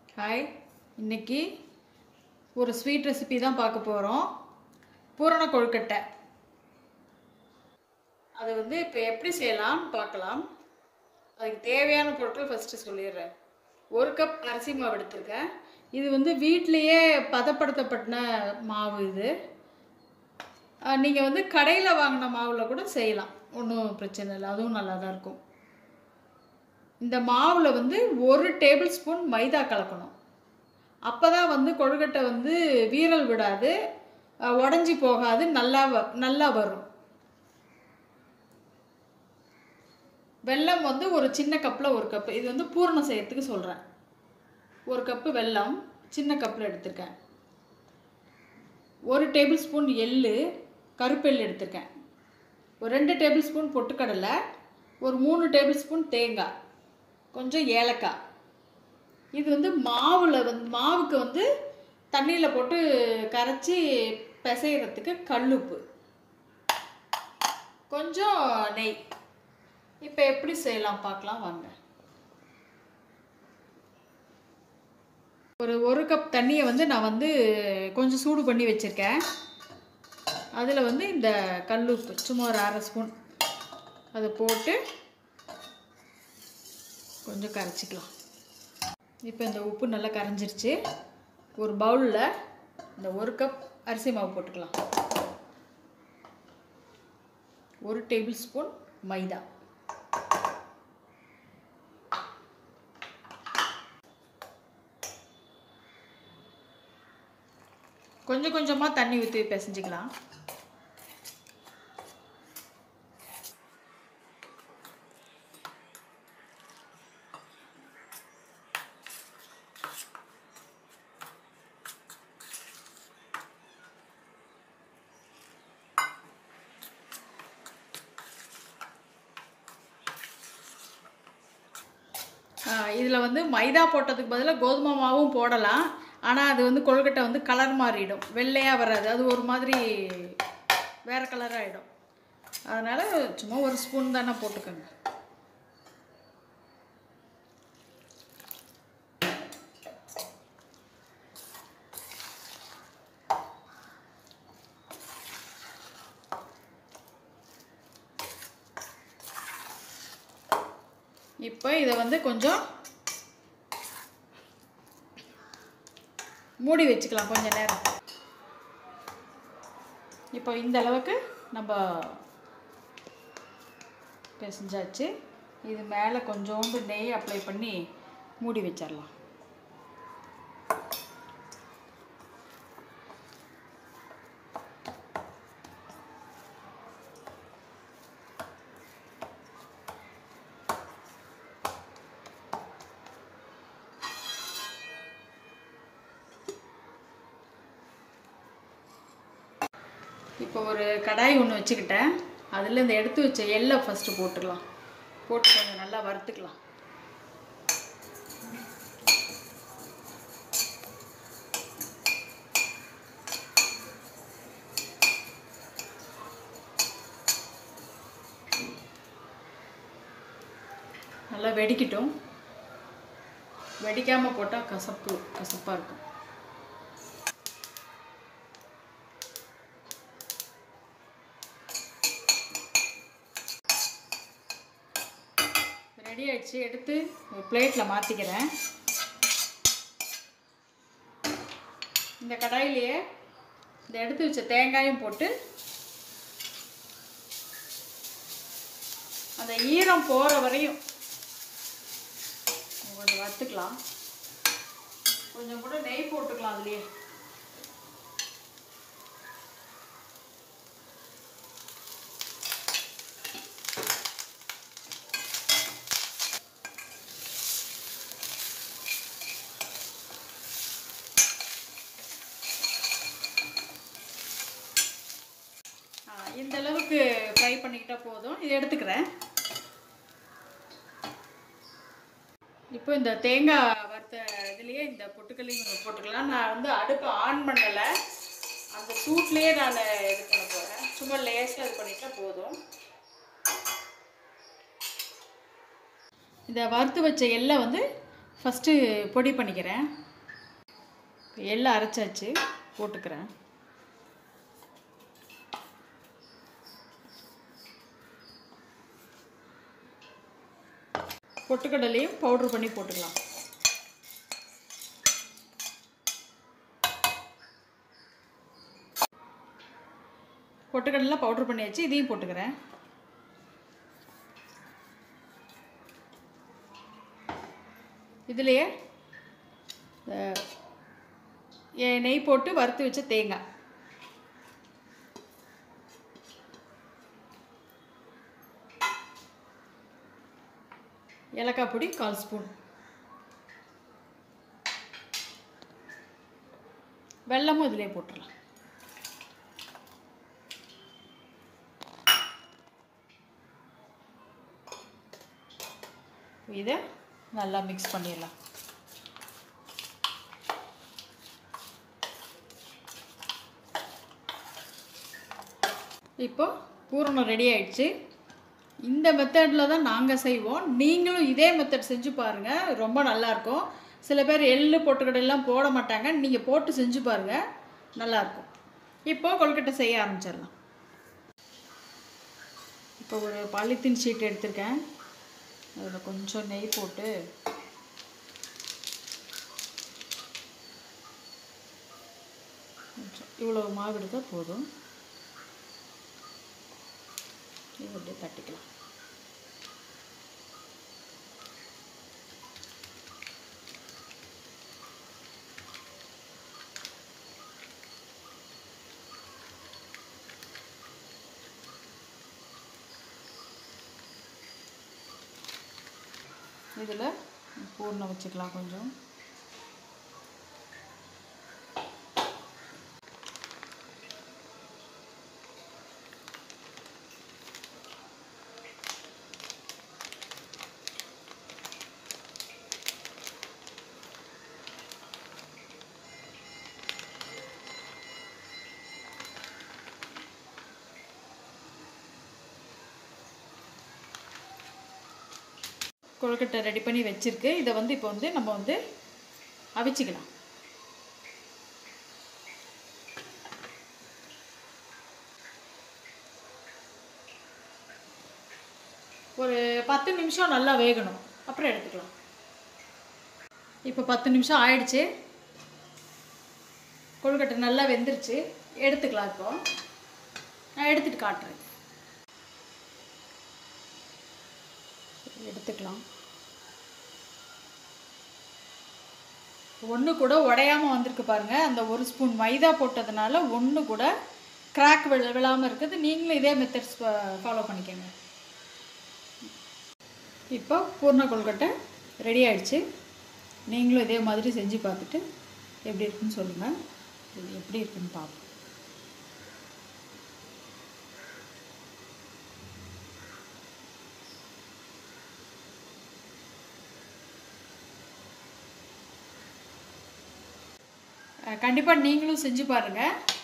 hi இன்னைக்கு ஒரு sweet recipe தான் பார்க்க போகிறோம் பூரண கொழுக்கட்டை அது வந்து இப்போ எப்படி செய்யலாம்னு பார்க்கலாம் அதுக்கு தேவையான பொருட்கள் ஃபஸ்ட்டு சொல்லிடுறேன் ஒரு கப் அரிசி மாவு எடுத்திருக்கேன் இது வந்து வீட்டிலையே பதப்படுத்தப்பட்ட மாவு இது நீங்கள் வந்து கடையில் வாங்கின மாவில் கூட செய்யலாம் ஒன்றும் பிரச்சனை இல்லை அதுவும் நல்லா தான் இருக்கும் இந்த மாவில் வந்து ஒரு டேபிள் ஸ்பூன் மைதா கலக்கணும் அப்போ தான் வந்து கொழுக்கட்டை வந்து வீரல் விடாது அஹ், உடைஞ்சி போகாது நல்லா வ- நல்லா வரும் வெல்லம் வந்து ஒரு சின்ன கப்பில் ஒரு கப்பு இது வந்து பூரணம் செய்யறதுக்கு சொல்கிறேன் ஒரு கப்பு வெல்லம் சின்ன கப்பில் எடுத்திருக்கேன் ஒரு டேபிள் ஸ்பூன் எள்ளு கருப்பெள்ளு எடுத்திருக்கேன் ஒரு ரெண்டு டேபிள் ஸ்பூன் பொட்டுக்கடலை ஒரு மூணு டேபிள் ஸ்பூன் தேங்காய் கொஞ்சம் ஏலக்காய் இது வந்து மாவில் வந்து மாவுக்கு வந்து தண்ணியில் போட்டு கரைச்சி பிசைகிறதுக்கு கல்லுப்பு கொஞ்சம் நெய் இப்போ எப்படி செய்யலாம் பார்க்கலாம் வாங்க ஒரு ஒரு கப் தண்ணியை வந்து நான் வந்து கொஞ்சம் சூடு பண்ணி வச்சுருக்கேன் அதில் வந்து இந்த கல்லுப்பு சும்மா ஒரு அரை ஸ்பூன் அதை போட்டு கொஞ்சம் கரைச்சிக்கலாம் இப்போ இந்த உப்பு நல்லா கரைஞ்சிருச்சு ஒரு பவுலில் இந்த ஒரு கப் அரிசி மாவு போட்டுக்கலாம் ஒரு டேபிள் ஸ்பூன் மைதா கொஞ்சம் கொஞ்சமாக தண்ணி ஊற்றி பிசைஞ்சிக்கலாம் இதில் வந்து மைதா போட்டதுக்கு பதிலாக கோதுமை மாவும் போடலாம் ஆனால் அது வந்து கொழுக்கட்டை வந்து கலர் மாறிடும் வெள்ளையாக வராது அது ஒரு மாதிரி வேறு கலர் ஆகிடும் அதனால் சும்மா ஒரு ஸ்பூன் தானே போட்டுக்கோங்க இப்போ இதை வந்து கொஞ்சம் மூடி வச்சுக்கலாம் கொஞ்ச நேரம் இப்போ இந்த அளவுக்கு நம்ம பிசைஞ்சாச்சு இது மேலே கொஞ்சோண்டு நெய் அப்ளை பண்ணி மூடி வச்சிடலாம் இப்போ ஒரு கடாய் ஒன்று வச்சுக்கிட்டேன் அதில் இந்த எடுத்து வச்ச எள்ளை ஃபஸ்ட்டு போட்டுக்கலாம் போட்டு கொஞ்சம் நல்லா வறுத்துக்கலாம் நல்லா வெடிக்கட்டும் வெடிக்காமல் போட்டால் கசப்பு கசப்பாக இருக்கும் ரெடி ஆயிடுச்சு எடுத்து ஒரு பிளேட்டில் மாற்றிக்கிறேன் இந்த கடாயிலேயே இந்த எடுத்து வச்ச தேங்காயும் போட்டு அந்த ஈரம் போகிற வரையும் கொஞ்சம் வறுத்துக்கலாம் கொஞ்சம் கூட நெய் போட்டுக்கலாம் அதுலேயே ஆ, இந்த அளவுக்கு ஃப்ரை பண்ணிக்கிட்டா போதும் இது எடுத்துக்கிறேன் இப்போ இந்த தேங்காய் வறுத்த இதுலேயே இந்த பொட்டுக்கல்லையும் போட்டுக்கலாம் நான் வந்து அடுப்பை ஆன் பண்ணலை அந்த சூட்லேயே நான் இது பண்ண போகிறேன் சும்மா லேஸில் இது பண்ணிட்டா போதும் இந்த வறுத்து வச்ச எள்ளை வந்து ஃபஸ்ட்டு பொடி பண்ணிக்கிறேன் எள்ளு அரைச்சாச்சு போட்டுக்கிறேன் பொட்டுக்கடலையும் பவுட்ரு பண்ணி போட்டுக்கலாம் பொட்டுக்கடலாம் பவுட்ரு பண்ணியாச்சு இதையும் போட்டுக்கிறேன் இதுலேயே அஹ், எ- நெய் போட்டு வறுத்து வச்ச தேங்காய் ஏலக்காய் பொடி கால் ஸ்பூன் வெல்லமும் இதிலே போட்டுடலாம் இதை நல்லா மிக்ஸ் பண்ணிடலாம் இப்போ பூரணம் ரெடி ஆயிடுச்சு இந்த மெத்தடில் தான் நாங்கள் செய்வோம் நீங்களும் இதே மெத்தட் செஞ்சு பாருங்கள் ரொம்ப நல்லாயிருக்கும் சில பேர் எள்ளு பொட்டுக்கடலாம் போட மாட்டாங்க நீங்கள் போட்டு செஞ்சு பாருங்கள் நல்லாயிருக்கும் இப்போ கொழுக்கட்டை செய்ய ஆரம்பிச்சிடலாம் இப்போ ஒரு பாலித்தீன் ஷீட் எடுத்திருக்கேன் அதில் கொஞ்சம் நெய் போட்டு கொஞ்சம் இவ்வளோ மாவு எடுத்தால் போதும் இது அப்படியே தட்டிக்கலாம் இதில் பூர்ணம் வச்சுக்கலாம் கொஞ்சம் கொழுக்கட்டை ரெடி பண்ணி வச்சுருக்கு இதை வந்து இப்போ வந்து நம்ம வந்து அவிச்சிக்கலாம் ஒரு பத்து நிமிஷம் நல்லா வேகணும் அப்புறம் எடுத்துக்கலாம் இப்போ பத்து நிமிஷம் ஆயிடுச்சு கொழுக்கட்டை நல்லா வெந்துருச்சு எடுத்துக்கலாம் இப்போ நான் எடுத்துட்டு காட்டுறேன் எடுத்துக்கலாம் ஒன்று கூட உடையாமல் வந்திருக்கு பாருங்க அந்த ஒரு ஸ்பூன் மைதா போட்டதுனால ஒன்று கூட கிராக் விழ விழாமல் இருக்குது நீங்களும் இதே மெத்தட்ஸ் ஃபாலோ பண்ணிக்கோங்க இப்போ பூர்ண கொழுக்கட்டை ரெடி ஆயிடுச்சு நீங்களும் இதே மாதிரி செஞ்சு பார்த்துட்டு எப்படி இருக்குன்னு சொல்லுங்கள் இது எப்படி இருக்குன்னு பார்ப்போம் கண்டிப்பாக நீங்களும் செஞ்சு பாருங்கள்